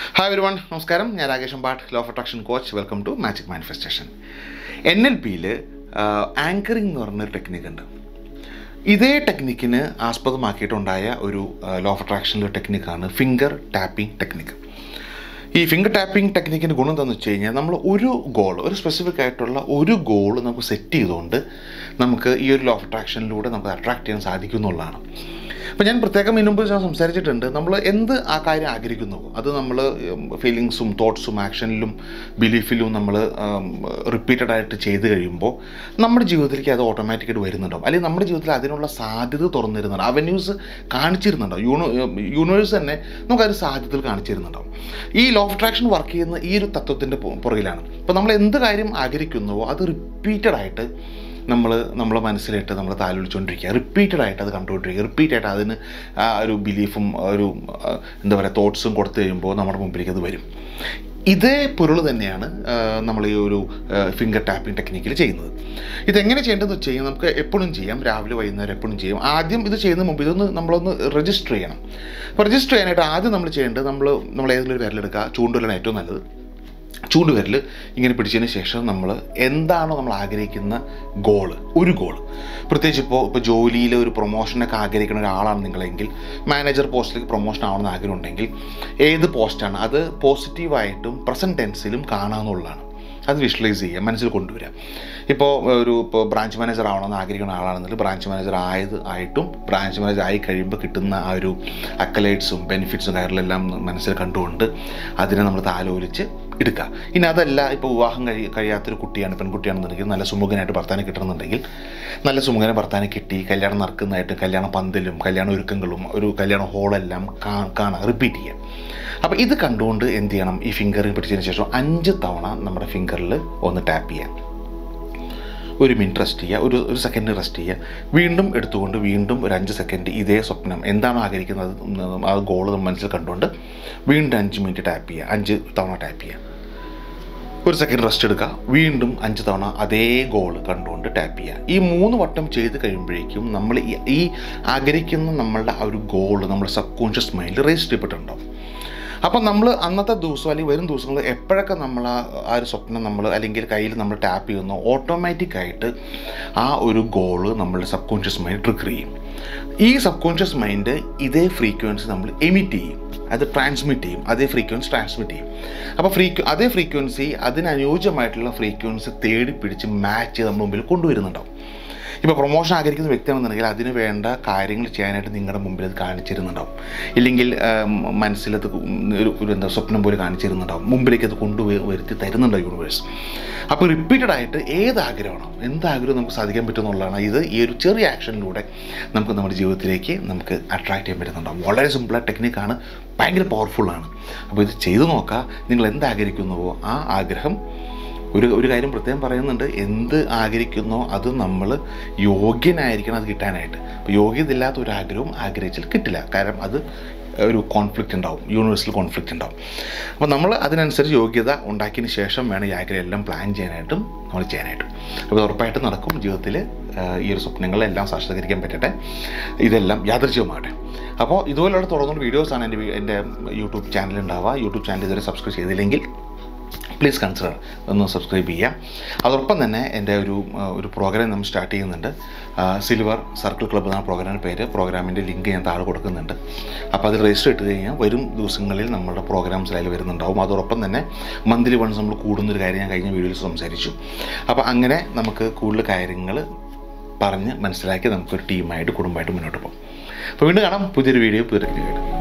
hi ഒരു one നമസ്കാരം ഞാൻ Rakesh Ambat law of attraction coach welcome to magic manifestation N L പിയിൽ ആങ്കറിംഗ് എന്ന് പറഞ്ഞൊരു ടെക്നിക്ക് ഉണ്ട് ഇതേ ടെക്നിക്കിന് ആസ്പദമാക്കിയിട്ടുണ്ടായ ഒരു ലോ ഓഫ് അട്രാക്ഷനിലെ ടെക്നിക്കാണ് ഫിംഗർ ടാപ്പിംഗ് ടെക്നിക്ക് ഈ ഫിംഗർ ടാപ്പിംഗ് ടെക്നിക്കിൻ്റെ ഗുണം എന്താണെന്ന് വെച്ച് കഴിഞ്ഞാൽ നമ്മൾ ഒരു ഗോൾ ഒരു സ്പെസിഫിക് ആയിട്ടുള്ള ഒരു ഗോൾ നമുക്ക് സെറ്റ് ചെയ്തുകൊണ്ട് നമുക്ക് ഈ ഒരു ലോ ഓഫ് അട്രാക്ഷനിലൂടെ നമുക്ക് അട്രാക്ട് ചെയ്യാൻ സാധിക്കും എന്നുള്ളതാണ് അപ്പോൾ ഞാൻ പ്രത്യേകം ഇതിനു മുമ്പ് ഞാൻ സംസാരിച്ചിട്ടുണ്ട് നമ്മൾ എന്ത് ആ കാര്യം ആഗ്രഹിക്കുന്നു അത് നമ്മൾ ഫീലിങ്സും തോട്ട്സും ആക്ഷനിലും ബിലീഫിലും നമ്മൾ റിപ്പീറ്റഡ് ആയിട്ട് ചെയ്ത് കഴിയുമ്പോൾ നമ്മുടെ ജീവിതത്തിലേക്ക് അത് ഓട്ടോമാറ്റിക്കായിട്ട് വരുന്നുണ്ടാവും അല്ലെങ്കിൽ നമ്മുടെ ജീവിതത്തിൽ അതിനുള്ള സാധ്യത തുറന്നിരുന്നുണ്ട് അവന്യൂസ് കാണിച്ചിരുന്നുണ്ടാവും യൂണോ യൂണിവേഴ്സ് തന്നെ നമുക്കത് സാധ്യതകൾ കാണിച്ചിരുന്നുണ്ടാവും ഈ ലോ ഓഫ് അട്രാക്ഷൻ വർക്ക് ചെയ്യുന്ന ഈ ഒരു തത്വത്തിൻ്റെ പുറകിലാണ് ഇപ്പോൾ നമ്മൾ എന്ത് കാര്യം ആഗ്രഹിക്കുന്നുവോ അത് റിപ്പീറ്റഡ് ആയിട്ട് നമ്മൾ നമ്മളെ മനസ്സിലിട്ട് നമ്മൾ താലോലിച്ചുകൊണ്ടിരിക്കുക റിപ്പീറ്റഡ് ആയിട്ട് അത് കണ്ടുകൊണ്ടിരിക്കുക റിപ്പീറ്റ് ആയിട്ട് അതിന് ആ ഒരു ബിലീഫും ഒരു ആ, എന്താ പറയുക തോട്ട്സും കൊടുത്തു കഴിയുമ്പോൾ നമ്മുടെ മുമ്പിലേക്ക് അത് വരും ഇതേ പൊരുൾ തന്നെയാണ് ആ, നമ്മൾ ഈ ഒരു ഫിംഗർ ടാപ്പിംഗ് ടെക്നിക്കിൽ ചെയ്യുന്നത് ഇതെങ്ങനെ ചെയ്യേണ്ടതെന്ന് വെച്ച് കഴിഞ്ഞാൽ നമുക്ക് എപ്പോഴും ചെയ്യാം രാവിലെ വൈകുന്നേരം എപ്പോഴും ചെയ്യും ആദ്യം ഇത് ചെയ്യുന്നതിന് മുമ്പ് ഇതൊന്ന് നമ്മളൊന്ന് രജിസ്റ്റർ ചെയ്യണം അപ്പോൾ രജിസ്റ്റർ ചെയ്യാനായിട്ട് ആദ്യം നമ്മൾ ചെയ്യേണ്ടത് നമ്മൾ നമ്മൾ ഏതെങ്കിലും ഒരു വിരലെടുക്കുക ചൂണ്ടുവിരലാണ് ഏറ്റവും നല്ലത് ചൂണ്ടുവിരൽ ഇങ്ങനെ പിടിച്ചതിന് ശേഷം നമ്മൾ എന്താണോ നമ്മൾ ആഗ്രഹിക്കുന്ന ഗോള് ഒരു ഗോള് പ്രത്യേകിച്ച് ഇപ്പോൾ ഇപ്പോൾ ജോലിയിൽ ഒരു പ്രൊമോഷനൊക്കെ ആഗ്രഹിക്കുന്ന ഒരാളാണ് നിങ്ങളെങ്കിൽ മാനേജർ പോസ്റ്റിലേക്ക് പ്രൊമോഷൻ ആവണമെന്ന് ആഗ്രഹമുണ്ടെങ്കിൽ ഏത് പോസ്റ്റാണ് അത് പോസിറ്റീവായിട്ടും പ്രസൻറ്റ് ടെൻസിലും കാണാമെന്നുള്ളതാണ് അത് വിഷ്വലൈസ് ചെയ്യുക മനസ്സിൽ കൊണ്ടുവരിക ഇപ്പോൾ ഒരു ഇപ്പോൾ ബ്രാഞ്ച് മാനേജർ ആവണമെന്ന് ആഗ്രഹിക്കുന്ന ആളാണെന്നുണ്ടെങ്കിൽ ബ്രാഞ്ച് മാനേജർ ആയത് ആയിട്ടും ബ്രാഞ്ച് മാനേജർ ആയി കഴിയുമ്പോൾ കിട്ടുന്ന ആ ഒരു അക്കലൈറ്റ്സും ബെനിഫിറ്റ്സും കാര്യങ്ങളെല്ലാം മനസ്സിൽ കണ്ടുകൊണ്ട് അതിനെ നമ്മൾ താലോലിച്ച് എടുക്കുക ഇനി അതല്ല ഇപ്പോൾ വിവാഹം കഴി കഴിയാത്തൊരു കുട്ടിയാണ് പെൺകുട്ടിയാണെന്നുണ്ടെങ്കിൽ നല്ല സുമുഖനായിട്ട് ഭർത്താനെ കിട്ടണമെന്നുണ്ടെങ്കിൽ നല്ല സുമുഖനെ ഭർത്താനെ കിട്ടി കല്യാണം നടക്കുന്നതായിട്ട് കല്യാണ പന്തലും കല്യാണ ഒരുക്കങ്ങളും ഒരു കല്യാണ ഹോളെല്ലാം കാ- കാണുക റിപ്പീറ്റ് ചെയ്യുക അപ്പോൾ ഇത് കണ്ടുകൊണ്ട് എന്ത് ചെയ്യണം ഈ ഫിംഗറിൽ പിടിച്ചതിന് ശേഷം അഞ്ച് തവണ നമ്മുടെ ഫിംഗറിൽ ഒന്ന് ടാപ്പ് ചെയ്യാം ഒരു മിനിറ്റ് റെസ്റ്റ് ചെയ്യുക ഒരു ഒരു സെക്കൻഡ് റെസ്റ്റ് ചെയ്യുക വീണ്ടും എടുത്തുകൊണ്ട് വീണ്ടും ഒരു അഞ്ച് സെക്കൻഡ് ഇതേ സ്വപ്നം എന്താണോ ആഗ്രഹിക്കുന്നത് ഉം, ആ ഗോൾ മനസ്സിൽ കണ്ടുകൊണ്ട് വീണ്ടും അഞ്ച് മിനിറ്റ് ടാപ്പ് ചെയ്യുക അഞ്ച് തവണ ടാപ്പ് ചെയ്യുക ഒരു സെക്കൻഡ് റെസ്റ്റ് എടുക്കുക വീണ്ടും അഞ്ച് തവണ അതേ ഗോൾ കണ്ടുകൊണ്ട് ടാപ്പ് ചെയ്യുക ഈ മൂന്ന് വട്ടം ചെയ്ത് കഴിയുമ്പോഴേക്കും നമ്മൾ ഈ- ഈ ആഗ്രഹിക്കുന്ന നമ്മളുടെ ആ ഒരു ഗോൾ നമ്മുടെ സബ് കോൺഷ്യസ് മൈൻഡിൽ രജിസ്റ്റർ ചെയ്യപ്പെട്ടിട്ടുണ്ടാവും അപ്പം നമ്മൾ അന്നത്തെ ദിവസം അല്ലെങ്കിൽ വരും ദിവസങ്ങളിൽ എപ്പോഴൊക്കെ നമ്മൾ ആ ആ ഒരു സ്വപ്നം നമ്മൾ അല്ലെങ്കിൽ കയ്യിൽ നമ്മൾ ടാപ്പ് ചെയ്യുന്നു ഓട്ടോമാറ്റിക്കായിട്ട് ആ ഒരു ഗോള് നമ്മളുടെ സബ് കോൺഷ്യസ് മൈൻഡ് ട്രിഗർ ചെയ്യും ഈ സബ് കോൺഷ്യസ് മൈൻഡ് ഇതേ ഫ്രീക്വൻസി നമ്മൾ എമിറ്റ് ചെയ്യും അത് ട്രാൻസ്മിറ്റ് ചെയ്യും അതേ ഫ്രീക്വൻസി ട്രാൻസ്മിറ്റ് ചെയ്യും അപ്പോൾ ഫ്രീക്വ അതേ ഫ്രീക്വൻസി അതിനനുയോജ്യമായിട്ടുള്ള ഫ്രീക്വൻസി തേടി പിടിച്ച് മാച്ച് ചെയ്ത് നമ്മുടെ മുമ്പിൽ കൊണ്ടുവരുന്നുണ്ടാവും ഇപ്പോൾ പ്രൊമോഷൻ ആഗ്രഹിക്കുന്ന വ്യക്തിയാണെന്നുണ്ടെങ്കിൽ അതിന് വേണ്ട കാര്യങ്ങൾ ചെയ്യാനായിട്ട് നിങ്ങളുടെ മുമ്പിൽ അത് കാണിച്ചിരുന്നുണ്ടാവും ഇല്ലെങ്കിൽ ആം, മനസ്സിലത് ഒരു ഒരു എന്താ സ്വപ്നം പോലെ കാണിച്ചിരുന്നുണ്ടാവും മുമ്പിലേക്ക് അത് കൊണ്ടുപോയി വരുത്തി തരുന്നുണ്ടാവും യൂണിവേഴ്സ് അപ്പോൾ റിപ്പീറ്റഡ് ആയിട്ട് ഏത് ആഗ്രഹമാണോ എന്ത് ആഗ്രഹം നമുക്ക് സാധിക്കാൻ പറ്റുമെന്നുള്ളതാണ് ഇത് ഈ ഒരു ചെറിയ ആക്ഷനിലൂടെ നമുക്ക് നമ്മുടെ ജീവിതത്തിലേക്ക് നമുക്ക് അട്രാക്ട് ചെയ്യാൻ പറ്റുന്നുണ്ടാവും വളരെ സിമ്പിളായ ടെക്നിക്കാണ് ഭയങ്കര പവർഫുള്ളാണ് അപ്പോൾ ഇത് ചെയ്തു നോക്കുക നിങ്ങൾ എന്ത് ആഗ്രഹിക്കുന്നുവോ ആ ആഗ്രഹം ഒരു ഒരു കാര്യം പ്രത്യേകം പറയുന്നുണ്ട് എന്ത് ആഗ്രഹിക്കുന്നോ അത് നമ്മൾ യോഗ്യനായിരിക്കണം അത് കിട്ടാനായിട്ട് അപ്പോൾ യോഗ്യതയില്ലാത്ത ഒരു ആഗ്രഹവും ആഗ്രഹിച്ചാൽ കിട്ടില്ല കാരണം അത് ഒരു കോൺഫ്ലിക്റ്റ് ഉണ്ടാവും യൂണിവേഴ്സൽ കോൺഫ്ലിക്റ്റ് ഉണ്ടാവും അപ്പോൾ നമ്മൾ അതിനനുസരിച്ച് യോഗ്യത ഉണ്ടാക്കിയതിന് ശേഷം വേണം ഈ ആഗ്രഹം എല്ലാം പ്ലാൻ ചെയ്യാനായിട്ടും നമ്മൾ ചെയ്യാനായിട്ടും അപ്പോൾ ഉറപ്പായിട്ടും നടക്കും ജീവിതത്തിൽ ഈ ഒരു സ്വപ്നങ്ങളെല്ലാം സാക്ഷാത്കരിക്കാൻ പറ്റട്ടെ ഇതെല്ലാം യാദൃശ്യമാകട്ടെ അപ്പോൾ ഇതുപോലുള്ള തുടർന്നുള്ള വീഡിയോസാണ് എൻ്റെ വീ- എൻ്റെ യൂട്യൂബ് ചാനൽ ഉണ്ടാവുക യൂട്യൂബ് ചാനൽ ഇതുവരെ സബ്സ്ക്രൈബ് ചെയ്തില്ലെങ്കിൽ പ്ലീസ് കൺസിഡർ ഒന്ന് സബ്സ്ക്രൈബ് ചെയ്യുക അതോടൊപ്പം തന്നെ എൻ്റെ ഒരു ആ, ഒരു പ്രോഗ്രാം നമ്മൾ സ്റ്റാർട്ട് ചെയ്യുന്നുണ്ട് സിൽവർ സർക്കിൾ ക്ലബ്ബ് എന്നാണ് പ്രോഗ്രാമിൻ്റെ പേര് പ്രോഗ്രാമിൻ്റെ ലിങ്ക് ഞാൻ താഴെ കൊടുക്കുന്നുണ്ട് അപ്പോൾ അത് രജിസ്റ്റർ ഇട്ട് കഴിഞ്ഞാൽ വരും ദിവസങ്ങളിൽ നമ്മുടെ പ്രോഗ്രാംസ് അതിൽ വരുന്നുണ്ടാവും അതോടൊപ്പം തന്നെ മന്ത്ലി വൺസ് നമ്മൾ കൂടുന്നൊരു കാര്യം ഞാൻ കഴിഞ്ഞ വീഡിയോയിൽ സംസാരിച്ചു അപ്പോൾ അങ്ങനെ നമുക്ക് കൂടുതൽ കാര്യങ്ങൾ പറഞ്ഞ് മനസ്സിലാക്കി നമുക്കൊരു ടീമായിട്ട് കുടുംബമായിട്ട് മുന്നോട്ട് പോകും അപ്പോൾ വീണ്ടും കാണാം പുതിയൊരു വീഡിയോ പുതിയൊരു വീഡിയോ